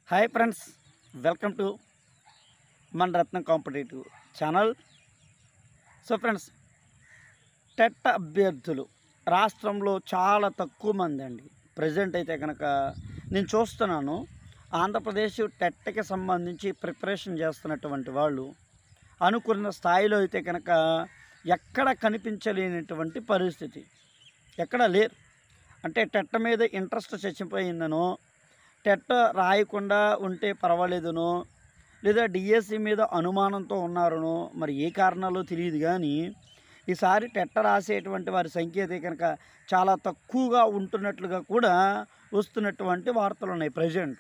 hi friends welcome to మన Ratnam competitive channel so friends TET అభ్యర్థులు రాష్ట్రంలో చాలా తక్కువ మంది అండి ప్రజెంట్ అయితే కనుక నేను చూస్తున్నాను ఆంధ్రప్రదేశ్ టెట్కి సంబంధించి ప్రిపరేషన్ చేస్తున్నటువంటి వాళ్ళు అనుకున్న స్థాయిలో అయితే కనుక ఎక్కడ కనిపించలేనటువంటి పరిస్థితి ఎక్కడ లేరు అంటే టెట్ మీద ఇంట్రెస్ట్ చచ్చిపోయిందనో టెట్ రాయకుండా ఉంటే పర్వాలేదనో లేదా డిఎస్సి మీద అనుమానంతో ఉన్నారనో మరి ఏ కారణాలో తెలియదు కానీ ఈసారి టెట్ట రాసేటువంటి వారి సంఖ్య అయితే కనుక చాలా తక్కువగా ఉంటున్నట్లుగా కూడా వస్తున్నటువంటి వార్తలు ఉన్నాయి ప్రజెంట్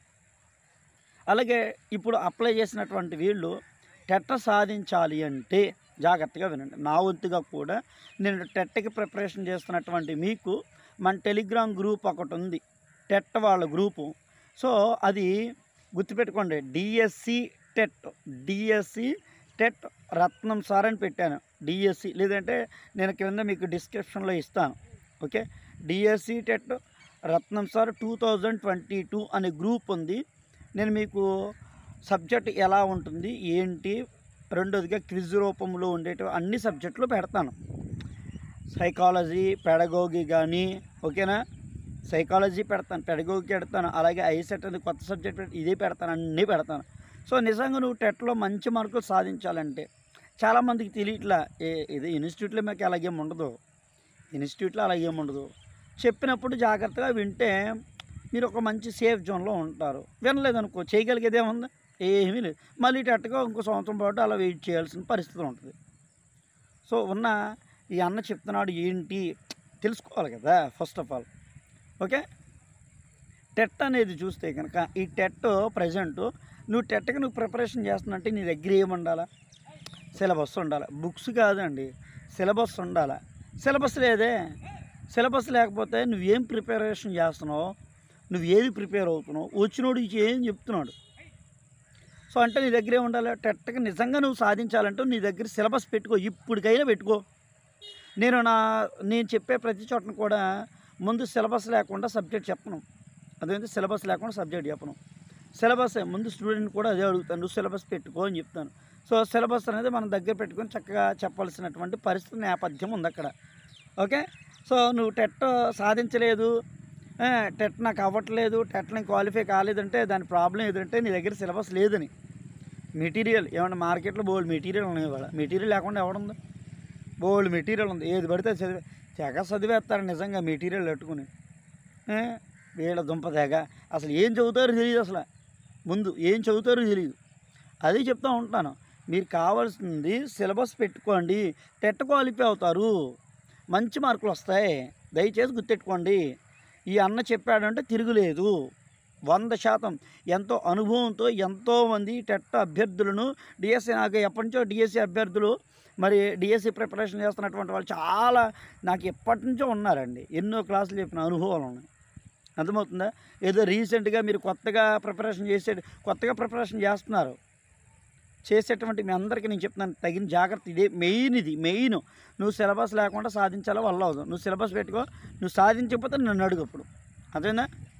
అలాగే ఇప్పుడు అప్లై చేసినటువంటి వీళ్ళు టెట్ట సాధించాలి అంటే జాగ్రత్తగా వినండి నా వంతుగా కూడా నేను టెట్కి ప్రిపరేషన్ చేస్తున్నటువంటి మీకు మన టెలిగ్రామ్ గ్రూప్ ఒకటి ఉంది టెట్ వాళ్ళ గ్రూపు సో అది గుర్తుపెట్టుకోండి DSC TET DSC TET Ratnam sir అని పెట్టాను డిఎస్సి లేదంటే నేను కింద మీకు డిస్క్రిప్షన్లో ఇస్తాను okay DSC TET Ratnam sir two thousand twenty two అనే గ్రూప్ ఉంది నేను మీకు సబ్జెక్ట్ ఎలా ఉంటుంది ఏంటి రెండోదిగా క్విజ్ రూపంలో ఉండేటివి అన్ని సబ్జెక్టులు పెడతాను సైకాలజీ పెడగోగి కానీ ఓకేనా సైకాలజీ పెడతాను పెడగోగి పెడతాను అలాగే ఐసెట్ అనేది కొత్త సబ్జెక్ట్ పెట్టి ఇదే పెడతాను అన్నీ పెడతాను సో నిజంగా నువ్వు టెట్లో మంచి మార్కులు సాధించాలంటే చాలామందికి తెలియట్లా ఏ ఇది ఇన్స్టిట్యూట్లో మీకు అలాగేం ఉండదు ఇన్స్టిట్యూట్లో అలాగేం ఉండదు చెప్పినప్పుడు జాగ్రత్తగా వింటే మీరు ఒక మంచి సేఫ్ జోన్లో ఉంటారు వినలేదనుకో చేయగలిగేది ఏముంది ఏమీ లేదు మళ్ళీ టెట్గా ఇంకో సంవత్సరం పాటు అలా వెయిట్ చేయాల్సిన పరిస్థితి ఉంటుంది సో ఉన్న ఈ అన్న చెప్తున్నాడు ఏంటి తెలుసుకోవాలి కదా first of all okay TET అనేది చూస్తే కనుక ఈ టెట్ ప్రజెంట్ నువ్వు టెట్కి నువ్వు ప్రిపరేషన్ చేస్తున్నట్టే నీ దగ్గర ఏముండాలా సిలబస్ ఉండాలి బుక్స్ కాదండి సిలబస్ ఉండాలి సిలబస్ లేదే సిలబస్ లేకపోతే నువ్వేం ప్రిపరేషన్ చేస్తున్నావు నువ్వు ఏది ప్రిపేర్ అవుతున్నావు వచ్చినోడు ఇచ్చి ఏం చెప్తున్నాడు సో అంటే నీ దగ్గరే ఉండాలి టెట్కి నిజంగా నువ్వు సాధించాలంటే నీ దగ్గర సిలబస్ పెట్టుకో ఇప్పటికైనా పెట్టుకో నేను నా నేను చెప్పే ప్రతి చోటను కూడా ముందు సిలబస్ లేకుండా సబ్జెక్ట్ చెప్పను అదేంటి సిలబస్ లేకుండా సబ్జెక్ట్ చెప్పను సిలబస్ ముందు స్టూడెంట్ కూడా అదే అడుగుతాను నువ్వు సిలబస్ పెట్టుకో అని చెప్తాను సో సిలబస్ అనేది మనం దగ్గర పెట్టుకొని చక్కగా చెప్పాల్సినటువంటి పరిస్థితి నేపథ్యం ఉంది అక్కడ ఓకే సో నువ్వు టెట్ సాధించలేదు ఆ, టెట్ నాకు అవ్వట్లేదు టెట్ నేను క్వాలిఫై కాలేదంటే దాని ప్రాబ్లం ఏదంటే నీ దగ్గర సిలబస్ లేదని మెటీరియల్ ఏమన్నా మార్కెట్లో బోల్డ్ మెటీరియల్ ఉన్నాయి ఇవాళ మెటీరియల్ లేకుండా ఎవడుంది బోల్డ్ మెటీరియల్ ఉంది ఏది పడితే అది చదివే తెగ చదివేస్తారు నిజంగా మెటీరియల్ పెట్టుకుని ఏ, వీళ్ళ దుంప తెగ అసలు ఏం చదువుతారో తెలియదు అసలు ముందు ఏం చదువుతారో తెలియదు అది చెప్తా ఉంటాను మీరు కావాల్సింది సిలబస్ పెట్టుకోండి టెట్ క్వాలిఫై అవుతారు మంచి మార్కులు వస్తాయి దయచేసి గుర్తెట్టుకోండి ఈ అన్న చెప్పాడంటే తిరుగులేదు వంద శాతం ఎంతో అనుభవంతో ఎంతోమంది టెట్ అభ్యర్థులను డిఎస్సి నాకు ఎప్పటి నుంచో డిఎస్సి అభ్యర్థులు మరి డిఎస్సి ప్రిపరేషన్ చేస్తున్నటువంటి వాళ్ళు చాలా నాకు ఎప్పటి నుంచో ఉన్నారండి ఎన్నో క్లాసులు చెప్పిన అనుభవాలు ఉన్నాయి అర్థమవుతుందా ఏదో రీసెంట్గా మీరు కొత్తగా ప్రిపరేషన్ చేసే కొత్తగా ప్రిపరేషన్ చేస్తున్నారు చేసేటువంటి మీ అందరికీ నేను చెప్తున్నాను తగిన జాగ్రత్త ఇదే మెయిన్ ఇది మెయిన్ నువ్వు సిలబస్ లేకుండా సాధించాలో వల్ల అవదు నువ్వు సిలబస్ పెట్టుకో నువ్వు సాధించకపోతే నన్ను అడుగు అప్పుడు అదేనా